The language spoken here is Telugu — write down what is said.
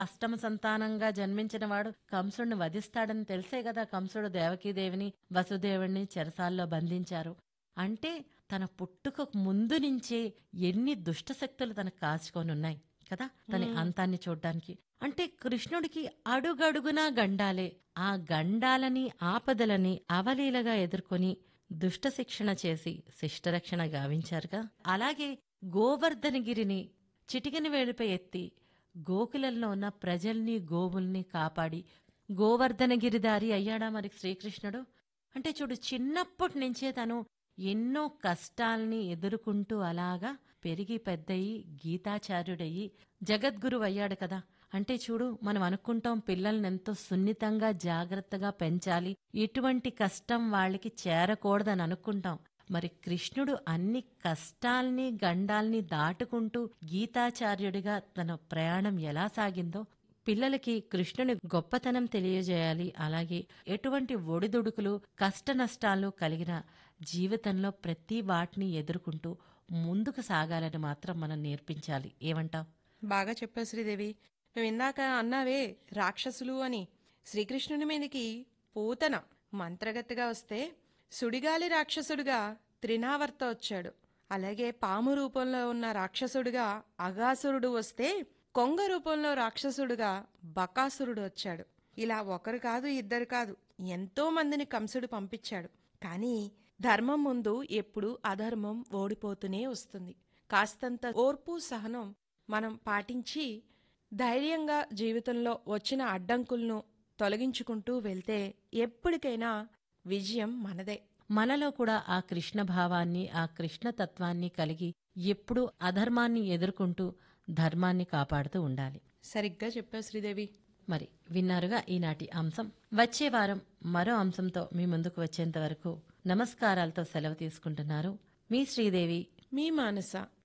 అష్టమ సంతానంగా జన్మించిన వాడు కంసుడిని వధిస్తాడని తెలిసే కదా కంసుడు దేవకీదేవిని వసుదేవుడిని చెరసాల్లో బంధించారు అంటే తన పుట్టుకకు ముందు నుంచే ఎన్ని దుష్టశక్తులు తనకు కాచుకొని ఉన్నాయి కదా తన అంతాన్ని చూడ్డానికి అంటే కృష్ణుడికి అడుగడుగునా గండాలే ఆ గండాలని ఆపదలని అవలీలగా ఎదుర్కొని దుష్ట శిక్షణ చేసి శిష్టరక్షణ గావించారుగా అలాగే గోవర్ధనగిరిని చిటికిన వేలుపై ఎత్తి గోకులంలో ఉన్న ప్రజల్ని గోవుల్ని కాపాడి గోవర్ధనగిరిదారి అయ్యాడా మరి శ్రీకృష్ణుడు అంటే చూడు చిన్నప్పటి నుంచే తను ఎన్నో కష్టాల్ని ఎదుర్కొంటూ అలాగా పెరిగి పెద్దయి గీతాచార్యుడయ్యి జగద్గురు అయ్యాడు కదా అంటే చూడు మనం అనుకుంటాం పిల్లల్ని ఎంతో సున్నితంగా జాగ్రత్తగా పెంచాలి ఎటువంటి కష్టం వాళ్ళకి చేరకూడదని అనుకుంటాం మరి కృష్ణుడు అన్ని కష్టాల్ని గండాల్ని దాటుకుంటూ గీతాచార్యుడిగా తన ప్రయాణం ఎలా సాగిందో పిల్లలకి కృష్ణుని గొప్పతనం తెలియజేయాలి అలాగే ఎటువంటి ఒడిదుడుకులు కష్ట నష్టాలు కలిగిన జీవితంలో ప్రతి వాటిని ఎదుర్కొంటూ ముందుకు సాగాలని మాత్రం మనం నేర్పించాలి ఏమంటావ్ బాగా చెప్పావు శ్రీదేవి నువ్వు ఇందాక అన్నావే రాక్షసులు అని శ్రీకృష్ణుని మీదకి పూతన మంత్రగతిగా వస్తే సుడిగాలి రాక్షసుడిగా త్రినావర్త వచ్చాడు అలాగే పాము రూపంలో ఉన్న రాక్షసుడిగా అగాసురుడు వస్తే కొంగ రూపంలో రాక్షసుడిగా బకాసురుడు వచ్చాడు ఇలా ఒకరు కాదు ఇద్దరు కాదు ఎంతో మందిని కంసుడు పంపించాడు కానీ ధర్మం ముందు ఎప్పుడూ అధర్మం ఓడిపోతూనే వస్తుంది కాస్తంత ఓర్పు సహనం మనం పాటించి ధైర్యంగా జీవితంలో వచ్చిన అడ్డంకులను తొలగించుకుంటూ వెళ్తే ఎప్పటికైనా విజయం మనదే మనలో కూడా ఆ కృష్ణ భావాన్ని ఆ కృష్ణ తత్వాన్ని కలిగి ఎప్పుడూ అధర్మాన్ని ఎదుర్కొంటూ ధర్మాన్ని కాపాడుతూ ఉండాలి సరిగ్గా చెప్పావు శ్రీదేవి మరి విన్నారుగా ఈనాటి అంశం వచ్చే వారం మరో అంశంతో మీ ముందుకు వచ్చేంత వరకు నమస్కారాలతో సెలవు తీసుకుంటున్నారు మీ శ్రీదేవి మీ మానస